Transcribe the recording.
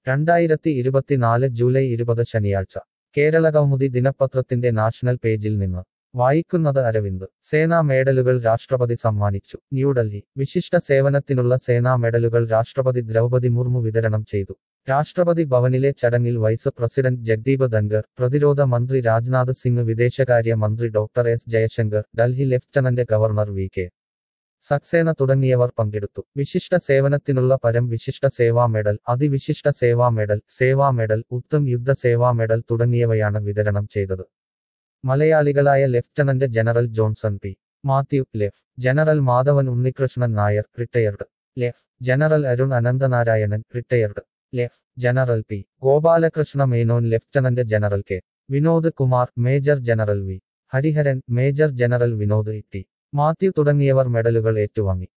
രണ്ടായിരത്തി ഇരുപത്തിനാല് ജൂലൈ ഇരുപത് ശനിയാഴ്ച കേരള കൗമുദി ദിനപത്രത്തിന്റെ നാഷണൽ പേജിൽ നിന്ന് വായിക്കുന്നത് അരവിന്ദ് സേനാ മെഡലുകൾ രാഷ്ട്രപതി സമ്മാനിച്ചു ന്യൂഡൽഹി വിശിഷ്ട സേവനത്തിനുള്ള സേനാ മെഡലുകൾ രാഷ്ട്രപതി ദ്രൗപതി മുർമു വിതരണം ചെയ്തു രാഷ്ട്രപതി ഭവനിലെ ചടങ്ങിൽ വൈസ് പ്രസിഡന്റ് ജഗ്ദീപ് ധൻഗർ പ്രതിരോധ മന്ത്രി രാജ്നാഥ് സിംഗ് വിദേശകാര്യ മന്ത്രി doctor S Jaishankar Delhi lieutenant governor V K Saxena തുടങ്ങിയവർ പങ്കെടുത്തു വിശിഷ്ട സേവനത്തിനുള്ള Param Vishisht Seva medal Ati Vishisht Seva medal Seva medal Uttam Yudh Seva medal തുടങ്ങിയവയാണ് വിതരണം ചെയ്തത് മലയാളികളായ lieutenant general Johnson P Mathew Lt general Madhavan Unnikrishnan Nair retired Lt general Arun Ananthanarayanan retired Lt general P Gopalakrishna Menon lieutenant general K Vinod Kumar major general V Hariharan major general Vinod T Mathew തുടങ്ങിയവർ മെഡലുകൾ ഏറ്റുവാങ്ങി